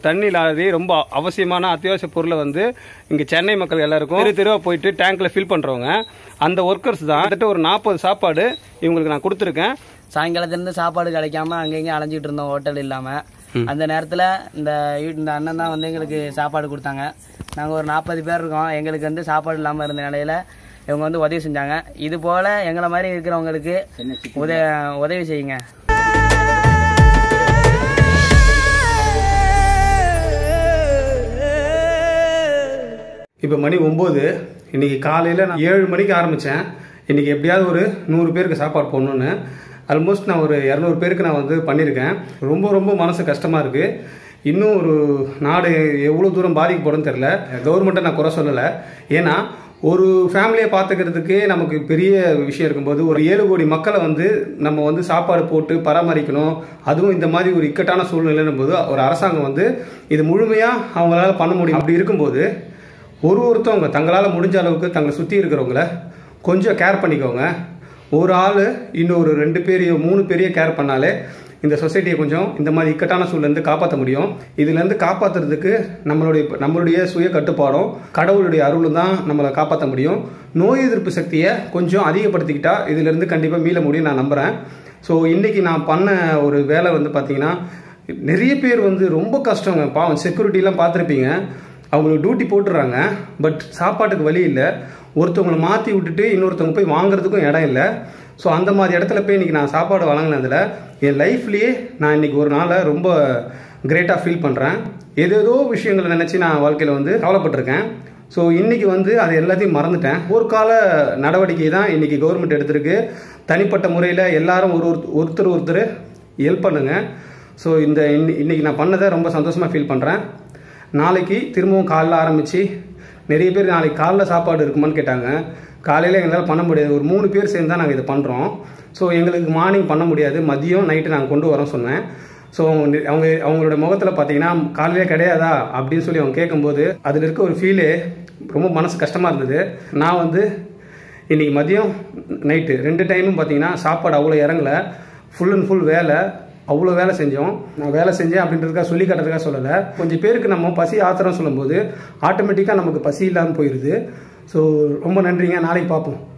தண்ணி லாரி ரொம்ப அவசியமான அத்தியாவசிய பொருளை வந்து இங்கே சென்னை மக்கள் எல்லாருக்கும் தெரு தெருவாக போயிட்டு டேங்க்கில் ஃபில் பண்ணுறவங்க அந்த ஒர்க்கர்ஸ் தான் கிட்டத்தட்ட ஒரு நாற்பது சாப்பாடு இவங்களுக்கு நான் கொடுத்துருக்கேன் சாயங்காலத்துலேருந்து சாப்பாடு கிடைக்காம அங்கங்கே அலைஞ்சிட்டு இருந்தோம் ஹோட்டல் இல்லாமல் அந்த நேரத்தில் இந்த வீ- இந்த அண்ணன் தான் வந்து எங்களுக்கு சாப்பாடு கொடுத்தாங்க நாங்கள் ஒரு நாற்பது பேர் இருக்கோம் எங்களுக்கு வந்து சாப்பாடு இல்லாமல் இருந்த நிலையில இவங்க வந்து உதவி செஞ்சாங்க இது போல் எங்களை மாதிரி இருக்கிறவங்களுக்கு உதவி உதவி செய்யுங்க இப்போ மணி ஒம்பது இன்னைக்கு காலையில் நான் ஏழு மணிக்கு ஆரம்பித்தேன் இன்னைக்கு எப்படியாவது ஒரு நூறு பேருக்கு சாப்பாடு போடணுன்னு ஆல்மோஸ்ட் நான் ஒரு இரநூறு பேருக்கு நான் வந்து பண்ணியிருக்கேன் ரொம்ப ரொம்ப மனசு கஷ்டமாக இருக்குது இன்னும் ஒரு நாடு எவ்வளோ தூரம் பாதிக்கப்படும்னு தெரில கவர்மெண்ட்டை நான் குறை சொல்லலை ஏன்னா ஒரு ஃபேமிலியை பார்த்துக்கிறதுக்கே நமக்கு பெரிய விஷயம் இருக்கும்போது ஒரு ஏழு கோடி மக்களை வந்து நம்ம வந்து சாப்பாடு போட்டு பராமரிக்கணும் அதுவும் இந்த மாதிரி ஒரு இக்கட்டான சூழ்நிலைன்னும் போது ஒரு அரசாங்கம் வந்து இது முழுமையாக அவங்களால பண்ண முடியும் அப்படி இருக்கும்போது ஒரு ஒருத்தவங்க தங்களால் முடிஞ்ச அளவுக்கு தங்களை சுற்றி இருக்கிறவங்கள கொஞ்சம் கேர் பண்ணிக்கோங்க ஒரு ஆள் இன்னொரு ரெண்டு பேரையோ மூணு பேரையோ கேர் பண்ணாலே இந்த சொசைட்டியை கொஞ்சம் இந்த மாதிரி இக்கட்டான சூழ்லேருந்து காப்பாற்ற முடியும் இதுலேருந்து காப்பாற்றுறதுக்கு நம்மளுடைய நம்மளுடைய சுய கட்டுப்பாடும் கடவுளுடைய அருளும் தான் நம்மளை காப்பாற்ற முடியும் நோய் எதிர்ப்பு சக்தியை கொஞ்சம் அதிகப்படுத்திக்கிட்டா இதுலேருந்து கண்டிப்பாக மீள முடியும் நான் நம்புகிறேன் ஸோ இன்றைக்கி நான் பண்ண ஒரு வேலை வந்து பார்த்தீங்கன்னா நிறைய பேர் வந்து ரொம்ப கஷ்டங்க பாவம் செக்யூரிட்டிலாம் பார்த்துருப்பீங்க அவங்களுக்கு டியூட்டி போட்டுறாங்க பட் சாப்பாட்டுக்கு வழி இல்லை ஒருத்தவங்களை மாற்றி விட்டுட்டு இன்னொருத்தவங்க போய் வாங்குறதுக்கும் இடம் இல்லை ஸோ அந்த மாதிரி இடத்துல போய் இன்றைக்கி நான் சாப்பாடு வழங்கினதில் என் லைஃப்லேயே நான் இன்றைக்கி ஒரு நாளை ரொம்ப கிரேட்டாக ஃபீல் பண்ணுறேன் ஏதேதோ விஷயங்களை நினச்சி நான் வாழ்க்கையில் வந்து கவலைப்பட்டிருக்கேன் ஸோ இன்றைக்கி வந்து அது எல்லாத்தையும் மறந்துட்டேன் ஒரு கால நடவடிக்கை தான் இன்றைக்கி கவர்மெண்ட் எடுத்திருக்கு தனிப்பட்ட முறையில் எல்லாரும் ஒரு ஒரு- ஒருத்தர் ஒருத்தர் ஹெல்ப் பண்ணுங்கள் ஸோ இந்த இன்னி- இன்னைக்கு நான் பண்ணதை ரொம்ப சந்தோஷமாக ஃபீல் பண்ணுறேன் நாளைக்கு திரும்பவும் காலைல ஆரம்பித்து நிறைய பேர் நாளைக்கு காலைல சாப்பாடு இருக்குமான்னு கேட்டாங்க காலையில் எங்களால் பண்ண முடியாது ஒரு மூணு பேர் சேர்ந்து தான் நாங்கள் இதை பண்ணுறோம் ஸோ எங்களுக்கு மார்னிங் பண்ண முடியாது மதியம் நைட்டு நாங்கள் கொண்டு வரோம் சொன்னேன் ஸோ அவங்க அவங்க அவங்களோட முகத்தில் பார்த்தீங்கன்னா காலையிலே கிடையாதா அப்படின்னு சொல்லி அவங்க கேட்கும்போது அதில் இருக்க ஒரு ஃபீலே ரொம்ப மனசு கஷ்டமாக இருந்தது நான் வந்து இன்னைக்கு மதியம் நைட்டு ரெண்டு டைமும் பார்த்தீங்கன்னா சாப்பாடு அவ்வளோ இறங்கல ஃபுல் அண்ட் ஃபுல் வேலை அவ்வளோ வேலை செஞ்சோம் நான் வேலை செஞ்சேன் அப்படின்றதுக்காக சொல்லி காட்டுறதுக்காக சொல்லலை கொஞ்சம் பேருக்கு நம்ம பசி ஆத்திரம் சொல்லும்போது ஆட்டோமேட்டிக்காக நமக்கு பசி இல்லாமல் போயிடுது ஸோ ரொம்ப நன்றிங்க நாளைக்கு பார்ப்போம்